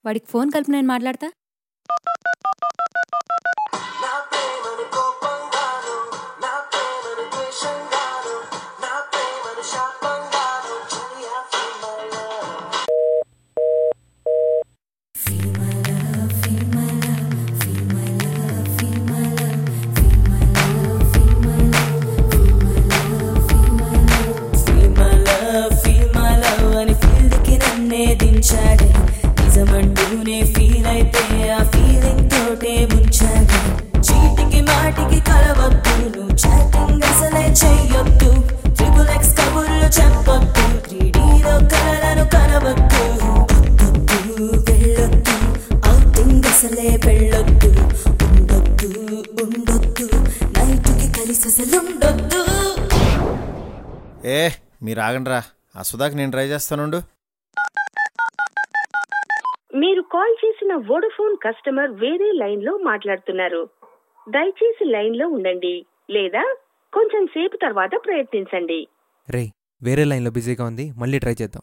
వాడికి ఫోన్ కలిపి నేను మాట్లాడతా నా ప్రేమను కోపంగాను నా ప్రేమను ద్వేషంగాను నా ప్రేమను శాపంగాను చెయ్య feel my love Feel my love, feel my love అని ఫీల్ కి నన్నే దించాడే నిజమంటూనే ఫీల్ అయితే ఆ ఫీలింగ్ తోటే ముంచాడే చీటికి మాటికి కలవద్దు నువ్వు చాటింగ్ అసలే చెయ్యొద్దు ట్రిపుల్ ఎక్స్ కబుర్లు చెప్పొద్దు త్రీడీలో కలలను కనవద్దు వద్దొద్దు వెళ్ళొద్దు అవుటింగ్ అసలే వెళ్ళొద్దు ఉండొద్దు ఉండొద్దు నైట్కి కలిసి అసలు ఉండొద్దు ఏ మీరు ఆగండిరా ఆ సుధాకి నేను ట్రై చేస్తానుండు మీరు కాల్ చేసిన వోడఫోన్ కస్టమర్ వేరే లైన్ లో మాట్లాడుతున్నారు దయచేసి లైన్ లో ఉండండి లేదా కొంచెం సేపు తర్వాత ప్రయత్నించండి రే వేరే లైన్లో బిజీగా ఉంది మళ్ళీ ట్రై చేద్దాం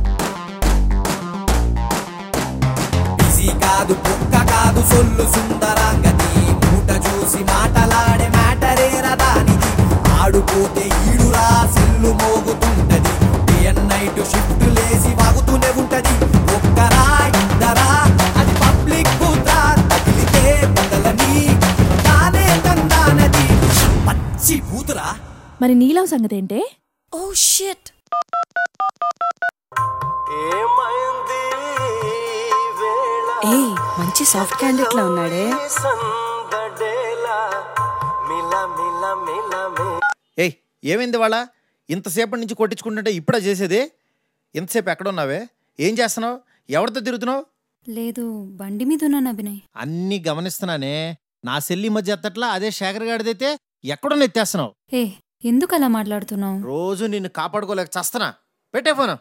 బిజీ కాదు కుక్క కాదు సొల్లు సుందరాంగతి మూట చూసి మాటలాడే మ్యాటరే రదానిది ఆడుపోతే ఈడురా సెల్లు మోగుతుంటది డే అండ్ నైట్ షిఫ్ట్ లేసి వాగుతూనే ఉంటది ఒక్కరా ఇద్దరా అది పబ్లిక్ కూతురా తగిలితే బదలని తానే తందానది పచ్చి కూతురా మరి నీలం సంగతి ఏంటే ఓ షిట్ ఏమైంది వేళ ఏ మంచి సాఫ్ట్ క్యాండిడేట్ లా ఉన్నాడే సందడేలా మిల మిల మిల మే ఏయ్ ఏమైంది వాళ్ళ ఇంతసేపటి నుంచి కొట్టించుకుంటుంటే ఇప్పుడే చేసేది ఇంతసేపు ఎక్కడున్నావే ఏం చేస్తున్నావు ఎవరితో తిరుగుతున్నావు లేదు బండి మీద ఉన్నాను అభినయ్ అన్నీ గమనిస్తున్నానే నా సెల్లి మధ్య ఎత్తట్లా అదే శేఖర్ గాడిదైతే ఎక్కడో ఎత్తేస్తున్నావు ఏ ఎందుకు అలా మాట్లాడుతున్నావు రోజు నిన్ను కాపాడుకోలేక చస్తనా పెట్టే ఫోను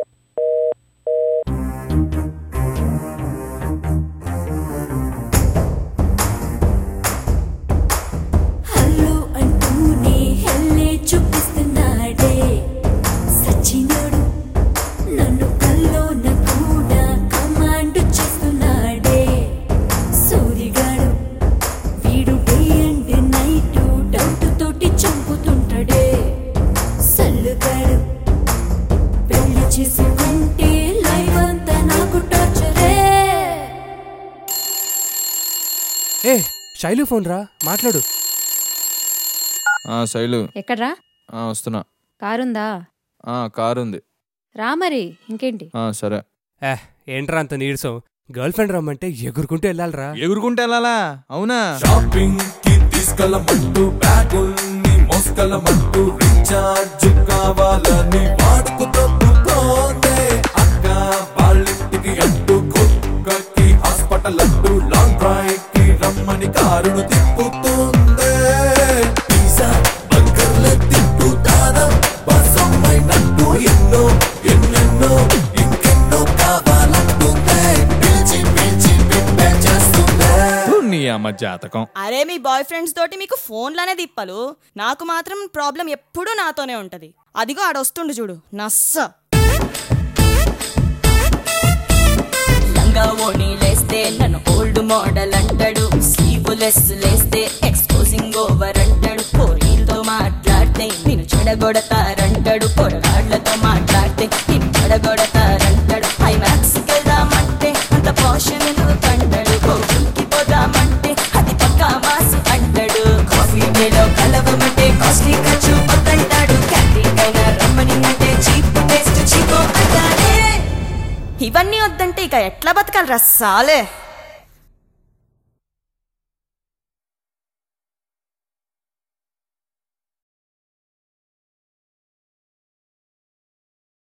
హలో అంటూనే హెల్లే చూపిస్తున్నాడే సచినుడు నన్ను కల్లోన కూడా కమాండ్ చేస్తున్నాడే సూరిగాడు వీడు డే అండ్ నైట్ డౌట్ తోటి చంపుతుంటాడే సల్లుగాడు పెళ్లి చేసుకుంటే లైఫ్ అంతా నాకు టార్చరే ఏ శైలు ఫోన్ రా మాట్లాడు ఆ శైలు ఎక్కడ్రా ఆ వస్తున్నా కారుందా ఆ కారు ఉంది రా మరి ఇంకేంటి ఆ సరే ఏ ఏంట్రా అంత నీరసం గర్ల్ ఫ్రెండ్ రమ్మంటే ఎగురుకుంటూ వెళ్ళాలిరా ఎగురుకుంటే వెళ్ళాలా అవునా షాపింగ్ కి తీసుకెళ్ళమంటూ బ్యాగుల్ని మోసుకెళ్ళమంటూ రీఛార్జ్ కావాలని వాడుకు తప్పుతోంది అక్క వాళ్ళింటికి అంటూ కుక్కకి హాస్పిటల్ అంటూ లాంగ్ డ్రైవ్ కి రమ్మని కారును తిప్పుతుంది పిజ్జా బర్గర్లు తింటూ దాదాపు బసమైనట్టు ఎన్నో ఎన్నెన్నో ఇంకెన్నో కావాలంటుంది పిలిచి పిలిచి పెట్టే చేస్తుంది థు, నీ అమ్మ జాతకం అరే మీ బాయ్ ఫ్రెండ్స్ తోటి మీకు ఫోన్లోనే తిప్పలు నాకు మాత్రం ప్రాబ్లం ఎప్పుడూ నాతోనే ఉంటది అదిగో ఆడొస్తుండు చూడు నస్స లంగా ఓణి లేస్తే నన్ను ఓల్డ్ మోడల్ అంటాడు స్లీవ్లెస్ లేస్తే ఎక్స్పోజింగ్ ఓవర్ అంటాడు పోరీలతో మాట్లాడితే నేను చెడగొడతారంటాడు పొరగాళ్లతో మాట్లాడితే నేను చెడగొడతారంటాడు హై మ్యాక్స్ వెళ్దామంటే అంత పోషన్ కంటాడు కోకి పోదామంటే అది పక్కా మాస్ అంటాడు కాఫీ డేలో కలవమంటే కాస్ట్లీ ఖర్చు వద్దంటాడు క్యాంటీన్ కైనా రమ్మని అంటే చీప్ టేస్ట్ చీపో అంటాడే ఇవన్నీ వద్దంటే ఇక ఎట్లా బతకాలి రస్సాలే